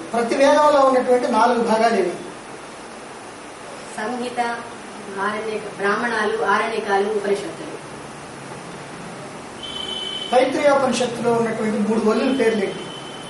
ప్రతి వేదంలో ఉన్నటువంటి నాలుగు భాగాలు ఇవి సంహిత ఆరణ్యక బ్రాహ్మణాలు ఆరణ్యకాలు ఉపనిషత్తులు తైత్రీయోపనిషత్తులో ఉన్నటువంటి మూడు వల్లుల పేర్లు ఏంటి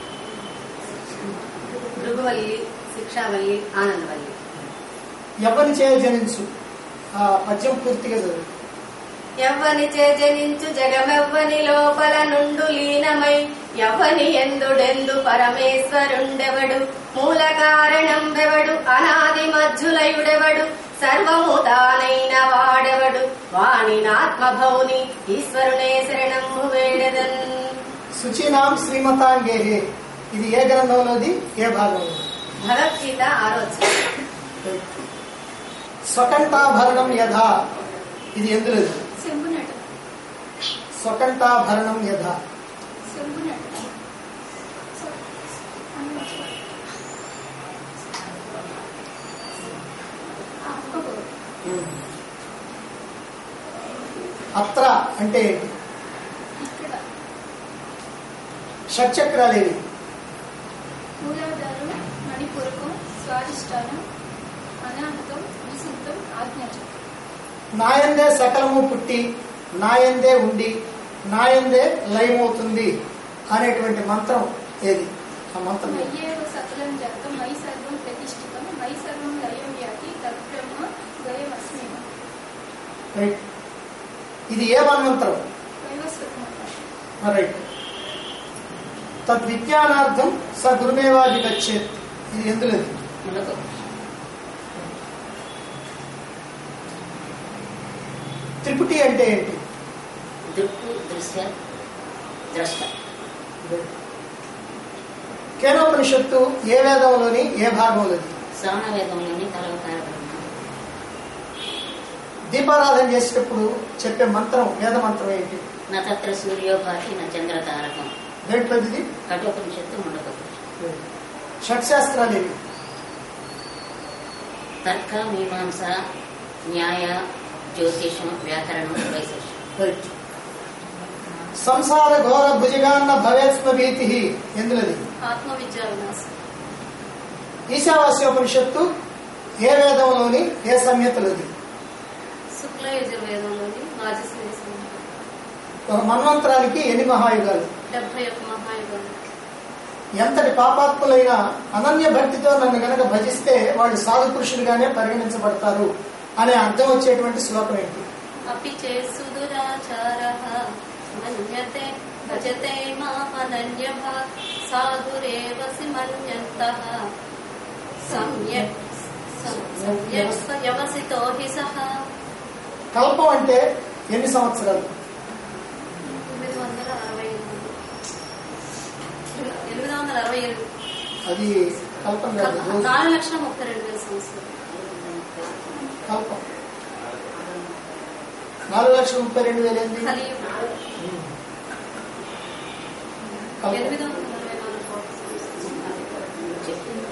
భృగువల్లి శిక్షావల్లి ఆనందవల్లి ఎవరిని చేయ జనించు ఆ పద్యం పూర్తిగా చదువు ఎవ్వని చేజనించు జగమెవ్వని లోపల నుండు లీనమై ఎవ్వని ఎందుడెందు పరమేశ్వరుండెవడు మూల కారణం వెవడు అనాది మధ్యులయుడెవడు సర్వము తానైన వాడెవడు వాణినాత్మభౌని ఈశ్వరునే శరణము వేడెదన్ శుచీనాం శ్రీమతాంగేహే ఇది ఏ గ్రంథంలోది ఏ భాగంలో భగవద్గీత ఆరోచన స్వకంఠాభరణం యథా ఇది ఎందులోది శంభునట స్వకంఠాభరణం యథా శంభునట అత్ర అంటే ఏంటి ఇక్కడ షట్చక్రాలేవి మూలాధారం మణిపూరకం స్వాదిష్టానం అనాహతం విశుద్ధం ఆజ్ఞాచం నాయందే సకలము పుట్టి నాయందే ఉండి నాయందే లయమవుతుంది అనేటువంటి మంత్రం ఏది ఆ మంత్రం ఏది? మయ్యేవ సకలం జాతం మై సర్వం ప్రతిష్ఠితం మై సర్వం లయం యాతి తద్బ్రహ్మ ద్వయమస్మేమ రైట్ ఇది ఏ మంత్రం వైవస్వతం రైట్ తద్విజ్ఞానార్థం స గురుమేవాధిగచ్చేత్ ఇది ఎందులేదు ఉండదు త్రిపుటి అంటే ఏంటి దృక్కు దృశ్య ద్రష్ట కేనోపనిషత్తు ఏ వేదంలోని ఏ భాగంలోని శ్రవణ వేదంలోని కలవకార బ్రహ్మ దీపారాధన చేసేటప్పుడు చెప్పే మంత్రం వేద మంత్రం ఏంటి నత్ర సూర్యోపాధి న చంద్ర తారకం దేంట్లోది కఠోపనిషత్తు ఉండదు షట్శాస్త్రాలు ఏవి తర్క మీమాంస న్యాయ జ్యోతిషం వ్యాకరణం వైశేషం రైట్ సంసార ఘోర భుజగాన్న భవేత్స్మ భీతి ఎందులది ఆత్మవిద్యా వినాశం ఈశావాస్యోపనిషత్తు ఏ వేదంలోని ఏ సంహితలోది శుక్ల యజుర్వేదంలోని రాజశ్రీ ఒక మన్వంతరానికి ఎన్ని మహాయుగాలు డెబ్బై ఒక్క మహాయుగాలు ఎంతటి పాపాత్ములైనా అనన్య భక్తితో నన్ను గనక భజిస్తే వాళ్ళు సాధు పురుషులుగానే పరిగణించబడతారు అనే అర్థం వచ్చేటువంటి శ్లోకం ఏంటి अपि चेत् सुदुराचारः मन्यते भजते मामनन्यभाक् साधुरेव सि मन्यन्तः सम्यक् सम्यक् व्यवसितो हि सः కల్పం అంటే ఎన్ని సంవత్సరాలు ఎనిమిది వందల అరవై ఎనిమిది ఎనిమిది వందల అరవై ఎనిమిది అది కల్పం కాదు రోజు నాలుగు లక్షల ముప్పై రెండు వేల సంవత్సరాలు కల్పం నాలుగు లక్షల ముప్పై రెండు వేలు ఏంది కలియుగం కల్పం ఎనిమిది వందల అరవై నాలుగు కోట్ల సంవత్సరాలు చెప్పింది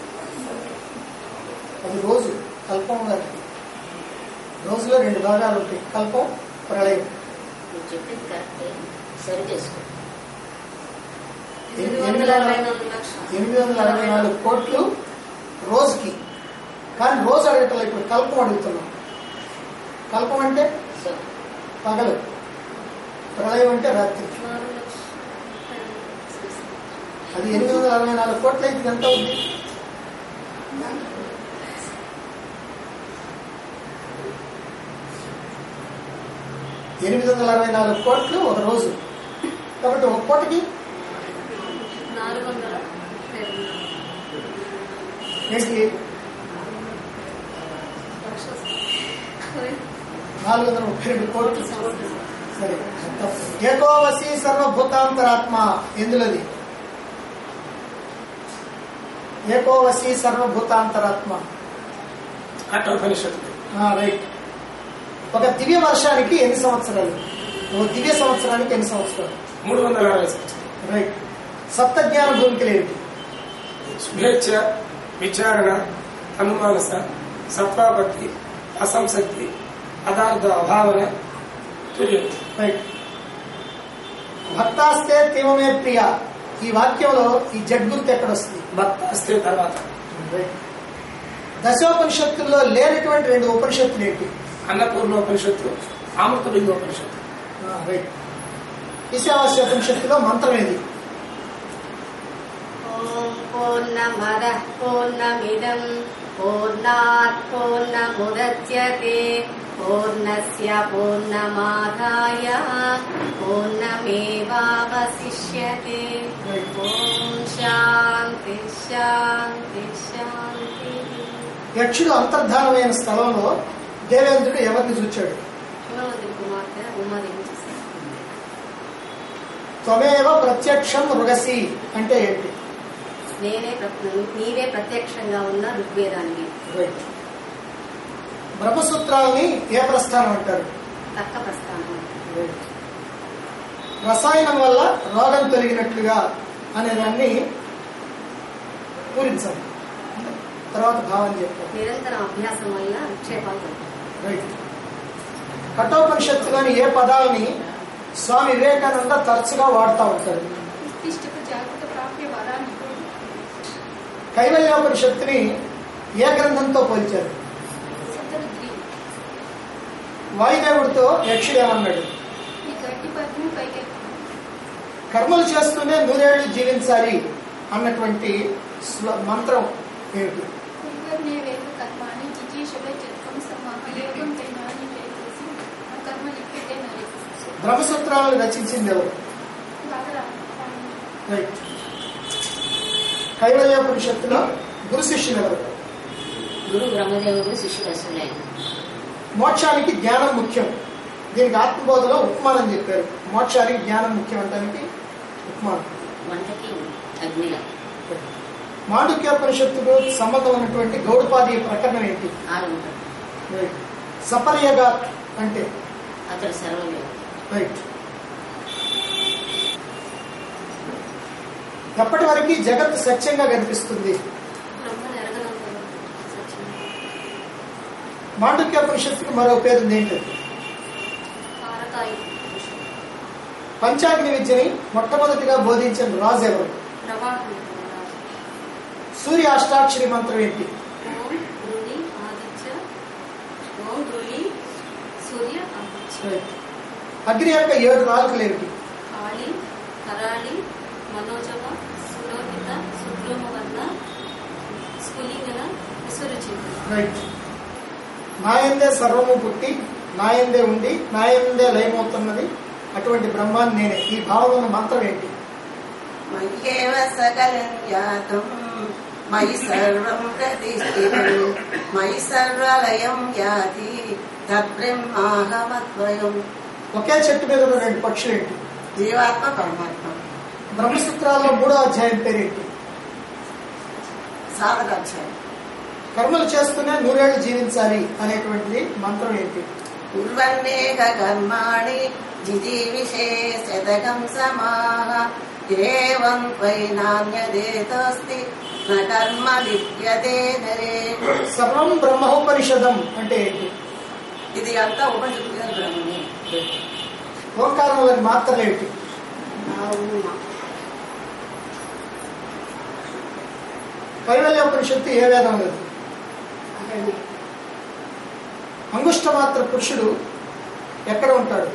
అది రోజు కల్పం కాదు రోజులో రెండు భాగాలు ఉంటాయి కల్పం ప్రళయం నువ్వు చెప్పింది కరెక్టే సరి చేసుకో ఎనిమిది వందల అరవై నాలుగు లక్షలు ఎనిమిది వందల అరవై నాలుగు కోట్లు రోజుకి కానీ రోజు అడగటం ఇప్పుడు కల్పం అడుగుతున్నాం కల్పం అంటే సో పగలు ప్రళయం అంటే రాత్రి నాలుగు లక్షల అది ఎనిమిది వందల అరవై నాలుగు కోట్ల అయితే ఎంత ఉంది ఎనిమిది వందల అరవై నాలుగు కోట్లు ఒక రోజు కాబట్టి ఒక కోటికి నాలుగు వందల రెండు ఏంటి లక్షల నాలుగు వందల ముప్పై రెండు కోట్లు సరే ఏకోవసి సర్వభూతాంతరాత్మ ఎందులది ఏకోవసి సర్వభూతాంతరాత్మ కఠోపనిషత్తు ఆ, రైట్ ఒక దివ్య వర్షానికి ఎన్ని సంవత్సరాలు ఒక దివ్య సంవత్సరానికి ఎన్ని సంవత్సరాలు మూడు వందల అరవై సంవత్సరాలు రైట్ సప్తజ్ఞాన భూమికలు ఏమిటి స్వేచ్ఛ విచారణ అనుమానస సత్వాపత్తి అసంశక్తి పదార్థ అభావన తుర్యం రైట్ భక్తాస్తే తీవమే ప్రియ ఈ వాక్యంలో ఈ జడ్ గుర్తు ఎక్కడ వస్తుంది భక్త అస్తే తర్వాత దశోపనిషత్తుల్లో లేనటువంటి రెండు ఉపనిషత్తులు ఏంటి అన్నపూర్ణ ఉపనిషత్తు ఆమృత బిందు ఉపనిషత్తు రైట్ ఈశావాస్య ఉపనిషత్తులో మంత్రం ఏది ఓం పూర్ణమద పూర్ణమిదం పూర్ణాత్ పూర్ణముద్యతే పూర్ణస్య పూర్ణమాదాయ పూర్ణమేవావశిష్యతే ఓం శాంతి శాంతి శాంతి యక్షుడు అంతర్ధానమైన స్థలంలో దేవేంద్రుడు ఎవరిని చూచాడు హిమవతి కుమార్తె ఉమాదేవి చూశారు త్వమేవ ప్రత్యక్షం మృగసి అంటే ఏంటి నేనే ప్ర- నీవే ప్రత్యక్షంగా ఉన్న ఋగ్వేదానికి రైట్ బ్రహ్మసూత్రాలని ఏ ప్రస్థానం అంటారు తక్క ప్రస్థానం రసాయనం వల్ల రోగం తొలగినట్లుగా అనే దాన్ని పూరించండి తర్వాత భావం చెప్తారు నిరంతర అభ్యాసం వల్ల విక్షేపాలు తగ్గుతాయి. రైట్ కఠోపనిషత్తులోని ఏ పదాలని స్వామి వివేకానంద తరచుగా వాడుతూ ఉంటారు ఉత్తిష్టక జాగ్రత్త ప్రాప్య వరాన్ని కైవల్యోపనిషత్తుని ఏ గ్రంథంతో పోల్చారు శతరుద్రి వాయుదేవుడితో యక్షుడు ఏమన్నాడు ఈ గట్టి పద్మి పైకెత్తాను కర్మలు చేస్తూనే నూరేళ్లు జీవించాలి అన్నటువంటి శ్లో- మంత్రం ఏమిటి కుర్వన్నే వేద కర్మాణి జిజీషవ చిత్తం సమాహ ఏవం తైనాని వేదేసి ఆ కర్మ లిఖితే నరే బ్రహ్మసూత్రాలను రచించింది ఎవరు బాగా రైట్ కైవల్యోపనిషత్తులో గురు శిష్యులు ఎవరు గురు బ్రహ్మదేవుడు శిష్యుడు అసలే మోక్షానికి జ్ఞానం ముఖ్యం దీనికి ఆత్మబోధలో ఉపమానం చెప్పారు మోక్షానికి జ్ఞానం ముఖ్యం అంటానికి ఉపమానం వంటకి అగ్నిల మాండుక్యోపనిషత్తుకు సంబంధం ఉన్నటువంటి గౌడపాది ప్రకరణం ఏంటి ఆరు ఉంటాడు రైట్ సపర్యగా అంటే అతడు సర్వయోగి రైట్ ఎప్పటి వరకు జగత్ సత్యంగా కనిపిస్తుంది బ్రహ్మను ఎరగనంత సత్యం మాండుక్యోపనిషత్తుకు మరో పేరు ఏంటంటే కారకాయి పంచాగ్ని విద్యని మొట్టమొదటిగా బోధించిన రాజు ఎవరు ప్రవాహం సూర్య అష్టాక్షరి మంత్రం ఏంటి ఓం ధృని ఆదిత్య ఓం ధృని సూర్య ఆదిత్య రైట్ అగ్ని యొక్క ఏడు నాలుకలు ఏమిటి కాళి కరాళి మనోజవ సులోహిత సుబ్రహ్మవర్ణ స్ఫులింగన విసురుచింత రైట్ నాయందే సర్వము పుట్టి నాయందే ఉండి నాయందే లయమవుతున్నది అటువంటి బ్రహ్మాన్ని నేనే ఈ భావం ఉన్న మంత్రం ఏంటి మయ్యేవ సకలం జాతం మయి సర్వం ప్రతిష్ఠితం మయి సర్వలయం యాతి తద్బ్రహ్మాహమద్వయం ఒకే చెట్టు మీద ఉన్న రెండు పక్షులు ఏంటి జీవాత్మ పరమాత్మ బ్రహ్మసూత్రాల్లో మూడో అధ్యాయం పేరేంటి సాధకాధ్యాయం కర్మలు చేస్తూనే నూరేళ్లు జీవించాలి అనేటువంటిది మంత్రం ఏంటి కుర్వన్నేక కర్మాణి జిజీవిషే శతకం సమాహ ఏవం త్వై నాణ్యదేతోస్తి న కర్మ లిప్యతే నరే సర్వం బ్రహ్మోపనిషదం అంటే ఏంటి ఇది అంతా ఉపనిషత్తు బ్రహ్మమే ఓంకారంలోని మాత్రలు ఏంటి కైవల్యోపనిషత్తు ఏ వేదం లేదు అంగుష్ట మాత్ర పురుషుడు ఎక్కడ ఉంటాడు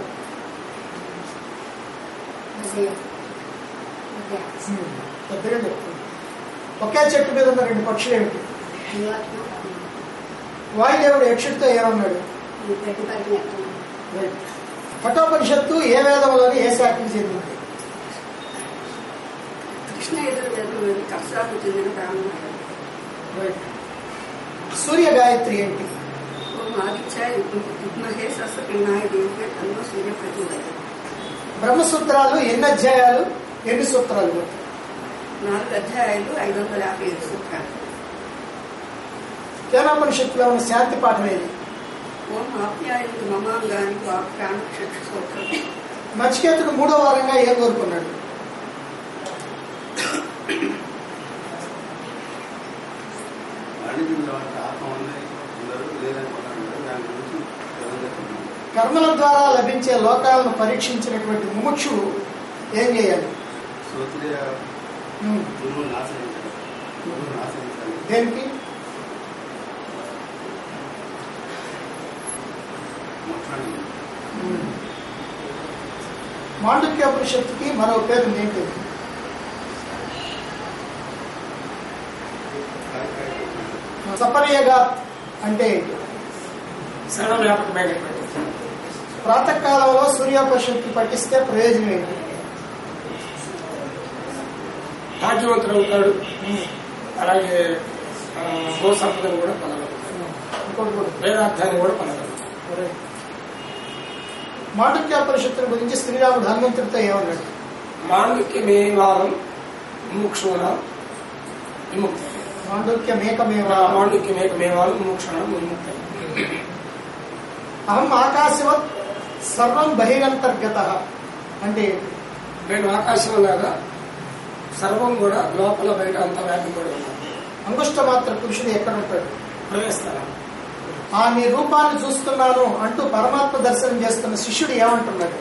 పెద్దగా చెప్తుంది ఒకే చెట్టు మీద ఉన్న రెండు పక్షులు ఏమిటి వాయుదేవుడు యక్షుడితో ఏమన్నాడు రైట్. కఠోపనిషత్తు ఏ వేదంలోని ఏ శాఖకి చెందింది కృష్ణ ఎదురు కర్షాకు చెందిన బ్రాహ్మణుడు రైట్. సూర్య గాయత్రి ఏంటి ఓం ఆదిత్యాయ విద్మహే సస్యపిన్నాయ దేవే తన్నో సూర్య ప్రచోదయాత్. బ్రహ్మసూత్రాలు ఎన్ని అధ్యాయాలు ఎన్ని సూత్రాలు నాలుగు అధ్యాయాలు ఐదు వందల యాభై ఐదు సూత్రాలు కేనాపనిషత్తులో ఉన్న శాంతి పాఠం ఏది ఓం ఆప్యాయుడు మమాంగాని వాక్ ప్రాణ చక్షు సూత్రం నచికేతుడు మూడో వారంగా ఏం కోరుకున్నాడు అడిగిన తర్వాత ఆత్మ ఉంది అందరూ లేదనుకున్నాడు దాని గురించి తెలియజేస్తున్నాను కర్మల ద్వారా లభించే లోకాలను పరీక్షించినటువంటి ముముక్షువు ఏం చేయాలి సూత్రీయ ఉమ్. గురువుని ఆశ్రయించాలి గురువుని ఆశ్రయించాలి దేనికి మోక్షాన్ని ఉమ్. మాండుక్య ఉపనిషత్తుకి మరో పేరు ఏంటి సపర్యగా అంటే ఏంటి? సర్వవ్యాపకమైనటువంటి ప్రాతకాలంలో సూర్యోపనిషత్తుకి పఠిస్తే ప్రయోజనం ఏంటి భాగ్యవంతుడు అవుతాడు అలాగే ఆ, గో సంపదను కూడా పొందగలుగుతాడు ఇంకోటి కూడా. వేదార్థాన్ని కూడా పొందగలుగుతాడు మాండుక్యోపనిషత్తుల గురించి శ్రీరాముడు హనుమంతుడితో ఏమన్నాడు మాండుక్య మేవారం ముముక్షుణ విముక్తి మాండుక్య మేకమేవ మాండుక్య మేక మేవారం ముముక్షుణ విముక్తి అహం ఆకాశవత్ సర్వం బహిరంతర్గత అంటే ఏంటి? నేను ఆకాశం లాగా సర్వం కూడా లోపల బయట అంతా వ్యాపింపడి ఉన్నాను అంగుష్ట మాత్ర పురుషుడు ఎక్కడ ఉంటాడు ప్రవేశిస్తాను ఆ నీ రూపాన్ని చూస్తున్నాను అంటూ పరమాత్మ దర్శనం చేస్తున్న శిష్యుడు ఏమంటున్నాడు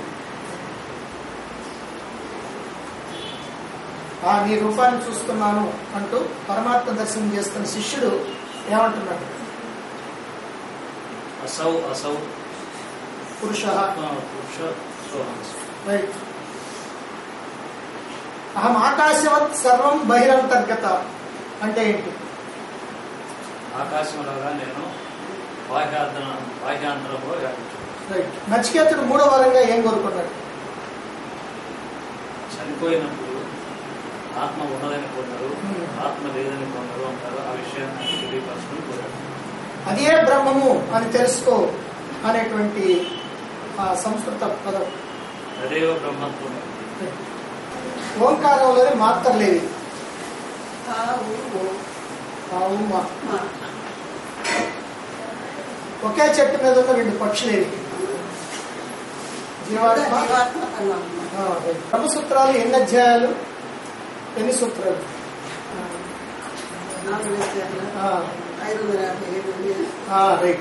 ఆ నీ రూపాన్ని చూస్తున్నాను అంటూ పరమాత్మ దర్శనం చేస్తున్న శిష్యుడు ఏమంటున్నాడు असौ असौ పురుష पुरुष सोहं రైట్ అహం ఆకాశవత్ సర్వం బహిరంతర్గత అంటే ఏంటి ఆకాశంలాగా నేను బాహ్యార్థన బాహ్యాంతరంలో వ్యాపించాను రైట్ నచికేతుడు మూడో వరంగా ఏం కోరుకున్నాడు చనిపోయినప్పుడు ఆత్మ ఉన్నదని కొందరు Hmm. ఆత్మ లేదని కొందరు అంటారు ఆ విషయాన్ని నాకు తెలియపరచుకుని కోరాడు అదే బ్రహ్మము అని తెలుసుకో అనేటువంటి ఆ సంస్కృత పదం తదేవ బ్రహ్మత్వం ఓంకారంలోనే మాత్రలేవి తావు ఆవు మా మా ఒకే చెట్టు మీద ఉన్న రెండు పక్షులేవి జీవాత్మ జీవాత్మ అన్నాము ఆ, రైట్. బ్రహ్మసూత్రాలు ఎన్ని అధ్యాయాలు ఎన్ని సూత్రాలు నాలుగు లక్షల ఆ, ఐదు వందల యాభై ఏడు ఆ, రైట్